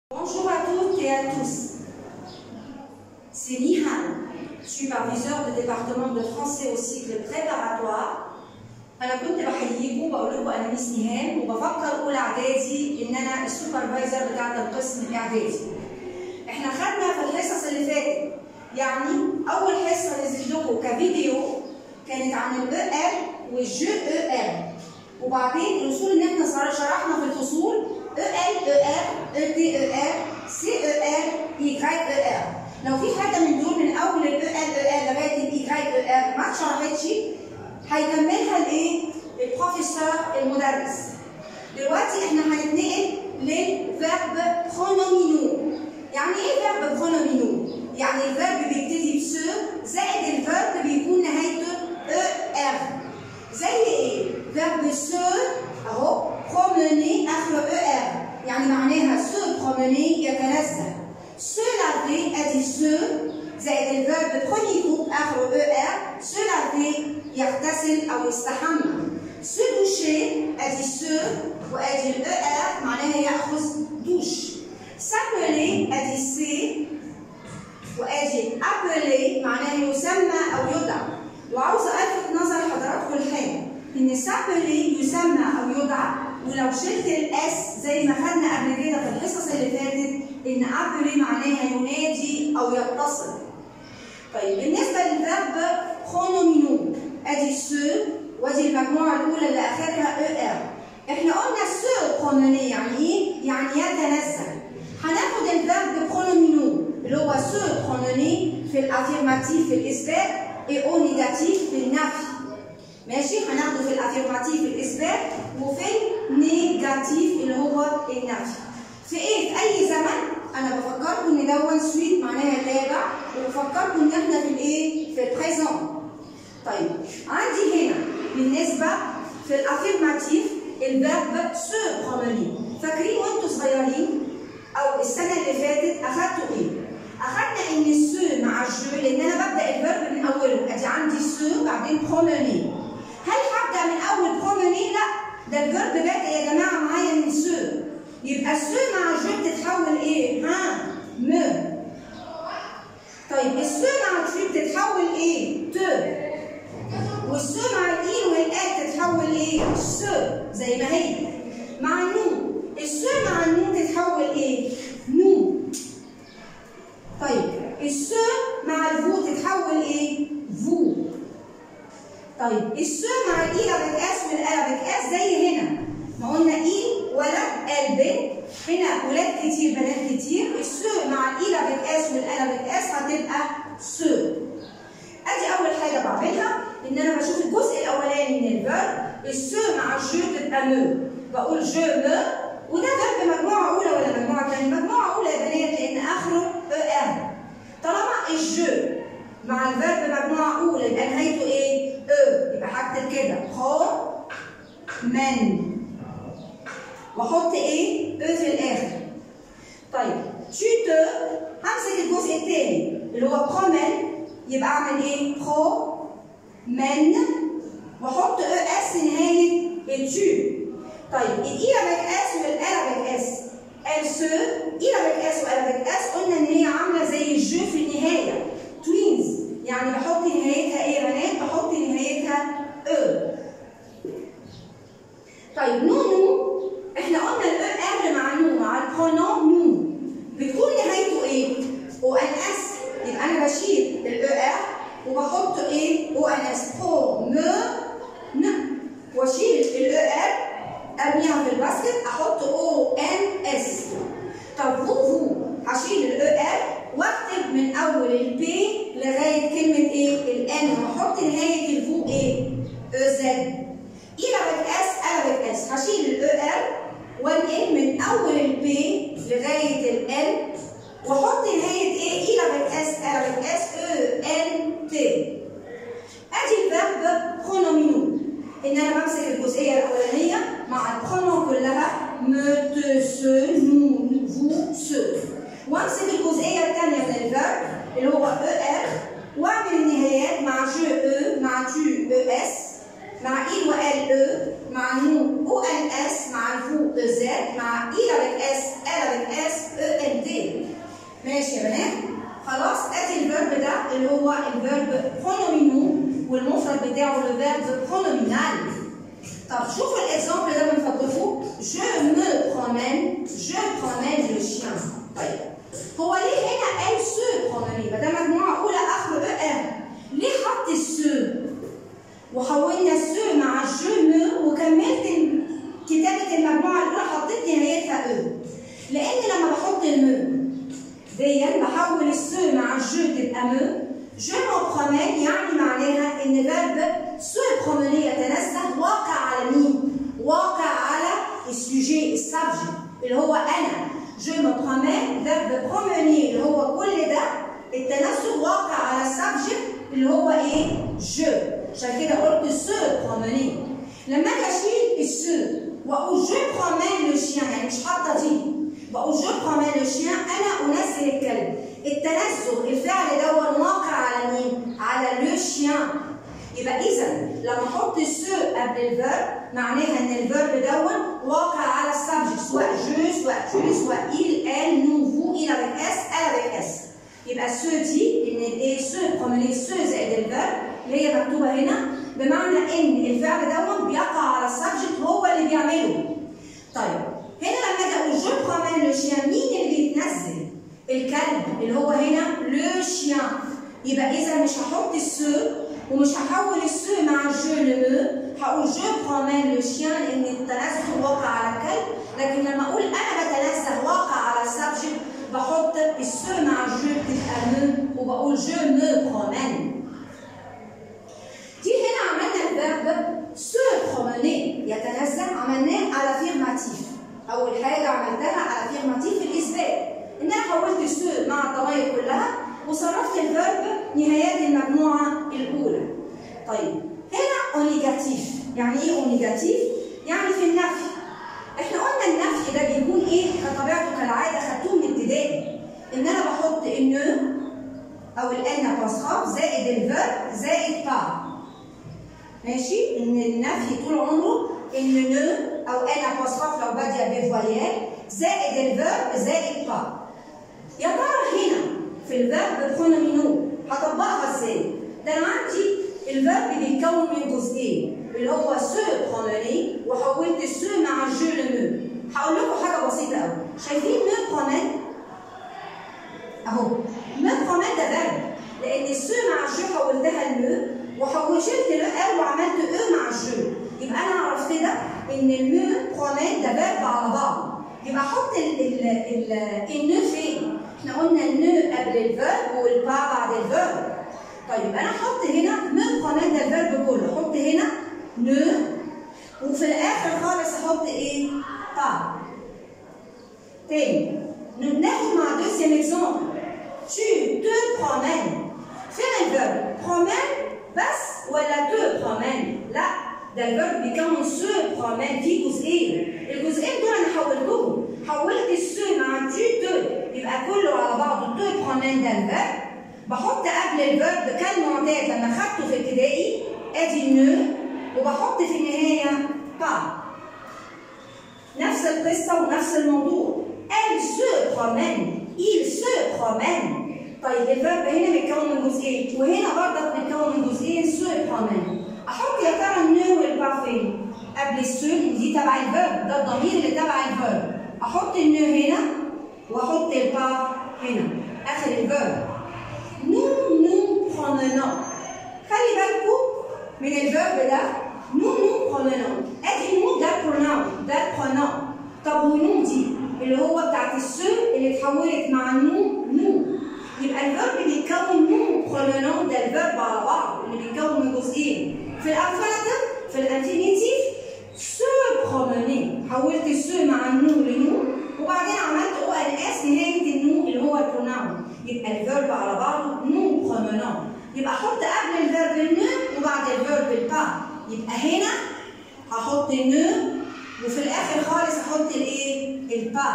Bonjour à toutes et à tous. C'est Nihan, superviseur du département de français au cycle préparatoire. أنا كنت بحييكم وبقول لكم أنا ميس نيهان وبفكر أولى إعدادي إن أنا السوبرفايزر بتاعت القسم الإعدادي. إحنا خدنا في الحصص اللي فاتت يعني أول حصة نزلت لكم كفيديو كانت عن ال ER والجو ER وبعدين الأصول إن إحنا شرحنا في الفصول EL ER ET ER CER YER لو في حاجة من دول من أول ال EL ER لغاية ال YER ما اتشرحتش هيكملها الايه؟ البروفيسور المدرس. دلوقتي احنا هنتنقل للفيرب برونومينو. يعني ايه فيرب برونومينو؟ يعني الفيرب بيبتدي بسو زائد الفيرب بيكون نهايته او ار. زي ايه؟ فيرب سو اهو بروموني اخره او ار. يعني معناها سو بروموني يتنزه. سو لافي ادي سو زائد الفيرب بروني جروب اخره او ار سو لافي يغتسل او يستحمى سو دوشي ادي سو وادي الاو ار معناها ياخذ دوش سابلي ادي سي وادي ابلي معناها يسمى او يدعى وعاوزه الفت نظر حضراتكم لحاجه ان سابلي يسمى او يدعى ولو شلت الاس زي ما خدنا قبل كده في الحصص اللي فاتت ان ابلي معناها ينادي او يتصل طيب بالنسبه للفيرب خونومينو ادي سو وادي المجموعه الاولى اللي اخرها او ار احنا قلنا سو برونوني يعني ايه؟ يعني يتنزه هناخد الفيرب برونومينو اللي هو سو برونوني في الافيرماتيف في الاثبات اي او نيجاتيف في النفي ماشي هناخده في الافيرماتيف في الاثبات وفي النيجاتيف اللي هو النفي في ايه في اي زمن انا بفكركم ان دون سويت معناها تابع وبفكركم ان احنا في الايه في البريزون طيب عندي هنا بالنسبه في الافيرماتيف الفيرب سو بروموني فاكرين وانتوا صغيرين او السنه اللي فاتت اخدتوا ايه اخدنا ان السو مع الجو لان انا ببدا الفيرب من اوله ادي عندي سو بعدين بروموني هل هبدا من اول بروموني لا ده الفيرب بادئ يا جماعه معايا من سو يبقى السو مع الجو بتتحول ايه ها م طيب السو مع الجو بتتحول ايه ت والسو مع الاي والآ تتحول ايه س زي ما هي مع النون السو مع النون تتحول ايه نو طيب السو مع الفو تتحول ايه فو طيب السو مع الاي بتقاس والآ بتقاس زي هنا ما قلنا اي ولد قلب هنا ولاد كتير بنات كتير السو مع الاي بتقاس والآ بتقاس هتبقى س ادي اول حاجه بعملها ان انا بشوف الجزء الاولاني من الفيرب السو مع الجو تبقى مو بقول جو مو وده فيرب مجموعه اولى ولا مجموعه ثانيه مجموعه اولى يا بنات لان اخره او ار طالما الجو مع الفيرب مجموعه اولى يبقى نهايته ايه او يبقى هكتب كده خو من واحط ايه او في الاخر طيب tu te همسك الجزء الثاني اللي هو برومن يبقى اعمل ايه برو من واحط او اس نهايه التو طيب الاي بتقاس والا بتقاس ال سو اي بتقاس والا بتقاس قلنا ان هي عامله زي الجو في النهايه توينز يعني بحط نهايتها ايه يا بنات بحط نهايتها او طيب نونو احنا قلنا الاو ار مع نو مع البرونون نو بتكون نهايته ايه او ان اس يبقى انا بشيل الاو ار وبحط ايه او ان اس برو م ن واشيل الاو ار ارميها في الباسكت احط او ان اس طب فو فو هشيل الاو ار واكتب من اول البي لغايه كلمه ايه الان واحط نهايه الفو ايه او زد ايه بتقاس انا بتقاس هشيل الاو ار وانقل من اول البي لغايه الان واحط نهايه ايه الى بتقاس انا بتقاس او ان تي ادي الفيرب برونومينو ان انا بمسك الجزئيه الاولانيه مع البرونون كلها مو تو سو نو فو سو وامسك الجزئيه الثانيه من الفيرب اللي هو او ار واعمل النهايات مع جو او مع تو او اس مع اي وال او مع نو او ان اس مع الفو او زد مع اي لابك اس ال لابك اس او ماشي يا بنات خلاص ادي الفيرب ده اللي هو الفيرب برونومينو والمفرد بتاعه الفيرب برونومينال طب شوفوا الاكزامبل ده من فضلكم جو مو برومين جو برومين لو شيان طيب هو ليه هنا قال سو بروميني ما ده مجموعه اولى اخره او ار ليه حط السو وحولنا السو مع جو مو وكملت كتابه المجموعه الاولى حطيت نهايتها او لان لما بحط المو ديا بحول السو مع الجو تبقى مو جو مو برومين يعني معناها ان فيرب سو بروميني يتنزه واقع على مين؟ واقع على السوجي السبجي اللي هو انا جو مو برومين فيرب بروميني اللي هو كل ده التنزه واقع على السبجي اللي هو ايه؟ جو عشان كده قلت سو بروميني لما اجي اشيل السو واقول جو برومين لو شيان يعني مش حاطه دي بقول جو برومين لو شيان انا انزل الكلب التنزه الفعل ده واقع على مين؟ على لو شيان يبقى اذا لما احط السو قبل الفيرب معناها ان الفيرب دون واقع على السبجكت سواء جو سواء تو سواء il elle nous vous il avec s elle avec s يبقى السو دي ان الايه سو بروميني سو زائد الفيرب اللي هي مكتوبه هنا بمعنى ان الفعل دون بيقع على السبجكت هو اللي بيعمله طيب هنا لما اجي اقول جو برومين لو شيان مين اللي بيتنزل؟ الكلب اللي هو هنا لو شيان يبقى اذا مش هحط السو ومش هحول السو مع جو لمو هقول جو برومين لو شيان ان التنزه واقع على الكلب لكن لما اقول انا بتنزه واقع على السبجكت بحط السو مع جو تبقى مو وبقول جو مو برومين دي هنا عملنا الفيرب سو بروميني يتنزه عملناه على فيرماتيف اول حاجه عملتها على فيرماتيف الاثبات ان انا حولت السو مع الضمائر كلها وصرفت الفيرب نهايات المجموعه الاولى طيب هنا اونيجاتيف يعني ايه اونيجاتيف يعني في النفي احنا قلنا النفي ده بيكون ايه كطبيعته كالعاده خدتوه من ابتدائي ان انا بحط ان او الان ابوستروف زائد الفيرب زائد با ماشي ان النفي طول عمره ان نو او ان ابوستروف لو باديه بفويال زائد الفيرب زائد با يا ترى هنا في الفيرب برونومينو هطبقها ازاي؟ ده انا عندي الفيرب بيتكون من جزئين اللي هو سو برونومي وحولت السو مع جو لمو هقول لكم حاجه بسيطه قوي شايفين مو برونومي اهو مو برونومي ده فيرب لان السو مع الجو حولتها لمو وحولت لو ال وعملت او مع الجو يبقى انا عرفت كده ان المو برونومي ده فيرب على بعضه يبقى احط النو فين؟ احنا قلنا النو قبل الفيرب والبا بعد الفيرب. طيب انا احط هنا مو برونومي ده الفيرب كله، احط هنا نو وفي الاخر خالص احط ايه؟ با. تاني ناخد مع دوسيام اكزومبل. Tu te promènes. فين الفيرب؟ promène بس ولا te promène؟ لا ده الفيرب بيكون سو برومين في جزئين الجزئين دول انا حولتهم حولت السو مع دو دو يبقى كله على بعضه دو برومين ده الفيرب بحط قبل الفيرب كالمعتاد لما خدته في ابتدائي ادي نو وبحط في النهايه با نفس القصه ونفس الموضوع elle se promène il se promène طيب الفيرب هنا متكون من جزئين وهنا برضه متكون من جزئين سو برومين احط يا ترى النو والبا فين؟ قبل السو دي تبع الفيرب ده الضمير اللي تبع الفيرب احط النو هنا واحط البا هنا اخر الفيرب نو نو برومينون خلي بالكم من الفيرب ده نو نو برومينون ادي نو ده برونون ده برونون طب ونو دي اللي هو بتاعت السو اللي اتحولت مع نو نو يبقى الفيرب بيتكون نو برونون ده الفيرب على بعض اللي بيتكون من جزئين في الانفينيتيف في الانفينيتيف سو بروموني حولت السو مع النو لنو وبعدين عملت او ان اس نهايه النو اللي هو البروناون يبقى الفيرب على بعضه نو برومونون يبقى احط قبل الفيرب النو وبعد الفيرب البا يبقى هنا هحط النو وفي الاخر خالص احط الايه؟ البا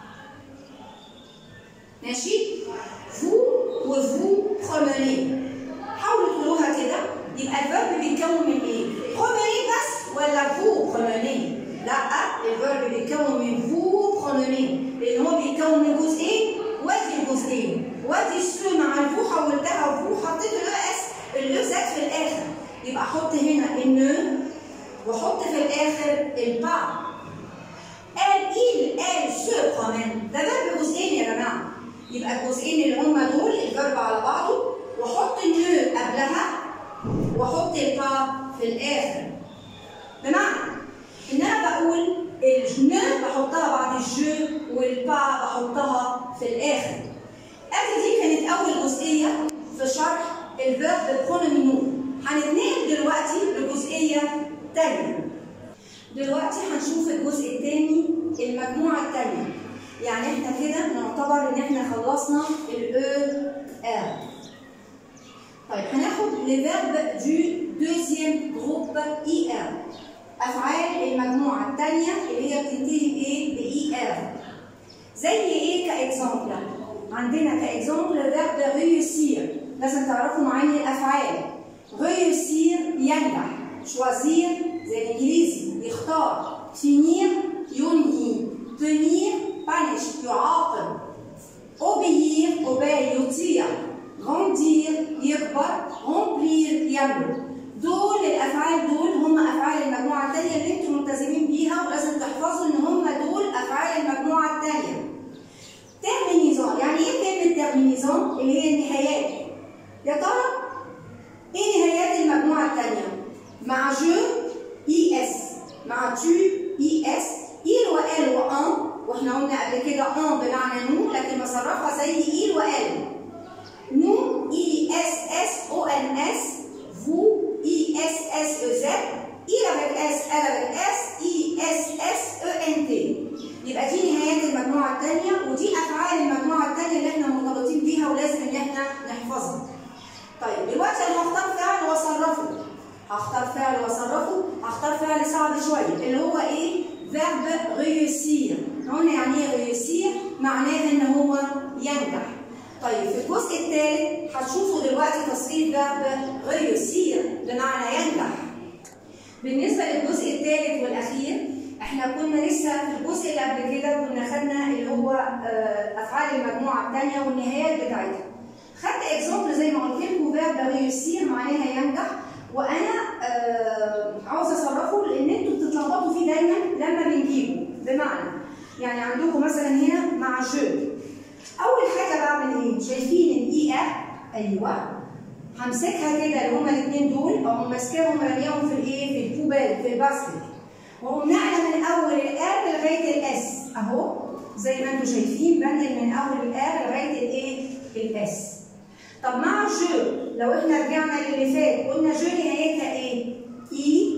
ماشي؟ فو وفو بروموني حاولوا تقولوها كده يبقى الفيرب بيتكون من ايه؟ بروموني بس ولا فو بروموني؟ لا الفيرب بيتكون من فو بروموني لان هو بيتكون من جزئين وادي الجزئين وادي سو مع الفو حولتها وفو حطيت الاو اس الاو زاد في الاخر يبقى احط هنا النو واحط في الاخر البا قال il قال سو كمان ده فيرب جزئين يا جماعه يبقى الجزئين اللي هما دول الفيرب على بعضه واحط النو قبلها واحط البا في الاخر بمعنى ان انا بقول الجنو بحطها بعد الجو والبا بحطها في الاخر ادي دي كانت اول جزئيه في شرح الفيرب برونومينو هنتنقل دلوقتي لجزئيه تانية دلوقتي هنشوف الجزء الثاني المجموعه الثانيه يعني احنا كده نعتبر ان احنا خلصنا الاو ار طيب هناخد لي فيرب دو دوزيام جروب اي ار افعال المجموعه الثانيه اللي هي بتنتهي بايه باي ار زي ايه كاكزامبل عندنا كاكزامبل فيرب ريوسير لازم تعرفوا معاني الافعال ريوسير ينجح شوازير زي الانجليزي يختار فينير ينهي تنير بانش يعاقب اوبيير اوبي يطيع غاندير يكبر غومبلير يملك دول الافعال دول هم افعال المجموعه الثانيه اللي انتم ملتزمين بيها ولازم تحفظوا ان هم دول افعال المجموعه الثانيه ترمينيزون يعني ايه كلمه ترمينيزون اللي هي النهايات يا ترى ايه نهايات المجموعه الثانيه مع جو اي اس مع تو اي اس ايل وال وان واحنا قلنا قبل كده ان بمعنى نو لكن بصرفها زي ايل وال نو اي اس اس او ان اس فو اي اس اس او زد اي avec اس ال avec اس اي اس اس او ان تي يبقى دي نهايات المجموعه الثانيه ودي افعال المجموعه الثانيه اللي احنا مرتبطين بيها ولازم ان احنا نحفظها طيب دلوقتي انا هختار فعل واصرفه هختار فعل واصرفه هختار فعل صعب شويه اللي هو ايه فيرب ريوسير قلنا يعني ايه ريوسير معناه ان هو ينجح طيب في الجزء الثالث هتشوفوا دلوقتي تصريف فيرب ريوسير بمعنى ينجح بالنسبه للجزء الثالث والاخير احنا كنا لسه في الجزء اللي قبل كده كنا خدنا اللي هو افعال المجموعه الثانيه والنهايات بتاعتها خدت اكزامبل زي ما قلت لكم فيرب ريوسير معناها ينجح وانا آه عاوز اصرفه لان انتوا بتتلخبطوا فيه دايما لما بنجيبه بمعنى يعني عندكم مثلا هنا مع جو اول حاجه بعمل ايه شايفين الاي ار ايوه همسكها كده اللي هما الاثنين دول اقوم ماسكاهم رميهم في الايه في الكوبال في الباسكت واقوم نقله من اول الار لغايه الاس اهو زي ما انتم شايفين بنقل من اول الار لغايه الايه الاس طب مع جو لو احنا رجعنا للي فات قلنا جو نهايتها ايه؟ اي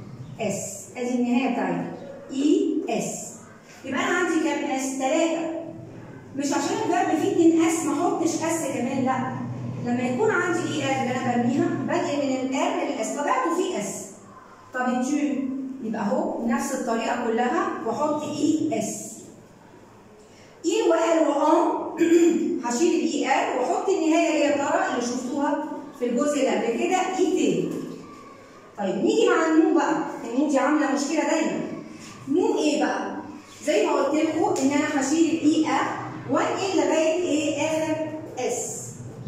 اس ادي النهايه بتاعتها اي اس يبقى انا عندي كام اس؟ ثلاثه مش عشان الفيرب فيه اتنين اس ما احطش اس كمان لا لما يكون عندي اي ار اللي انا برميها بادئ من الار للاس طبيعته فيه اس طب التو يبقى اهو نفس الطريقه كلها واحط اي اس اي وال وان هشيل الاي ار واحط النهايه اللي هي ترى اللي شفتوها في الجزء اللي قبل كده اي تي طيب نيجي مع النون بقى النون دي عامله مشكله دايما نون ايه بقى زي ما قلت لكم ان انا هشيل الاي ار وانقل لغايه ايه اخر اس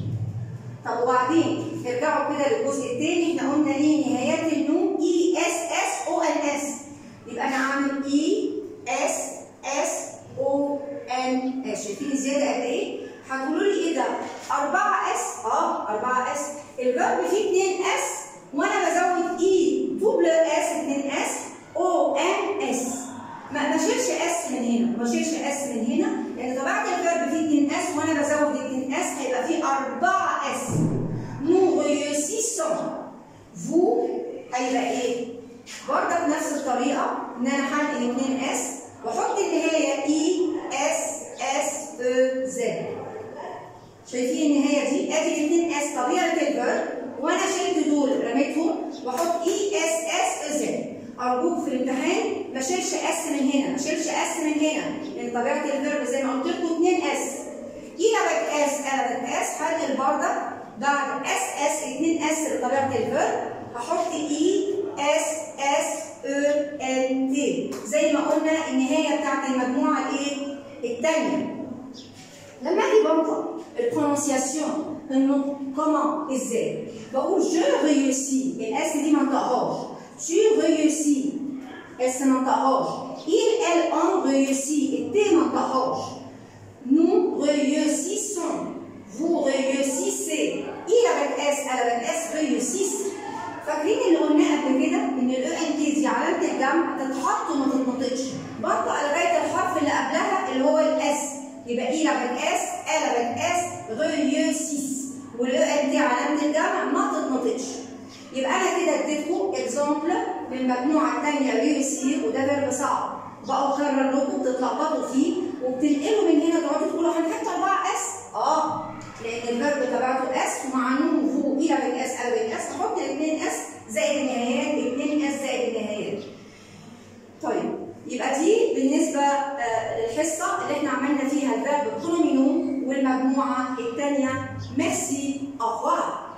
طب وبعدين ارجعوا كده للجزء الثاني احنا قلنا ايه نهايات النون اي اس اس او ان اس يبقى انا عامل اي اس اس او ان اس شايفين الزياده قد ايه؟ هتقولوا لي ايه ده؟ 4 اس اه 4 اس الفيرب فيه 2 اس وانا بزود اي دوبل اس 2 اس او ان اس ما بشيلش اس من هنا ما بشيلش اس من هنا لان طبيعه الفيرب فيه 2 اس وانا بزود 2 اس هيبقى فيه 4 اس nous réussissons vous هيبقى ايه؟ برضه بنفس الطريقه ان انا هنقل 2 اس واحط النهايه اي اس اس او زد شايفين النهايه دي ادي الاثنين اس طبيعه الفيرب وانا شلت دول رميتهم واحط اي اس اس او زد ارجوك في الامتحان ما اشيلش اس من هنا ما اشيلش اس من هنا لان طبيعه الفيرب زي ما قلت لكم 2 اس اي لبك اس قلبت اس هنقل برضه بعد اس اس 2 اس طبيعه الفيرب هحط اي اس اس او ان تي زي ما قلنا النهايه بتاعت المجموعه الايه؟ الثانيه. لما اجي بنطق برونسياسيون انه كومون ازاي بقول جو ريوسي الاس دي ما انطقهاش tu réussis اس ما انطقهاش il elle on réussit الت ما انطقهاش nous réussissons vous réussissez il avec s elle avec s réussissent فاكرين اللي قلناه قبل كده ان الاو ان تي دي علامه الجمع تتحط وما تتنطقش بنطق لغايه الحرف اللي قبلها اللي هو الاس يبقى اي لغايه اس ا لغايه اس ريوسيس والاو ان تي علامه الجمع ما تتنطقش يبقى انا كده اديتكم اكزامبل من المجموعه الثانيه ريوسير وده فيرب صعب بقى اكرر لكم بتتلخبطوا فيه وبتنقلوا من هنا تقعدوا تقولوا هنحط 4 اس اه لان الفيرب تبعته اس ومع نون وفوق الى بالاس ال بالاس تحط الاثنين اس زائد النهايات اثنين اس زائد النهايات. طيب يبقى دي بالنسبه آه للحصه اللي احنا عملنا فيها الفيرب برونينو والمجموعه الثانيه ميرسي au revoir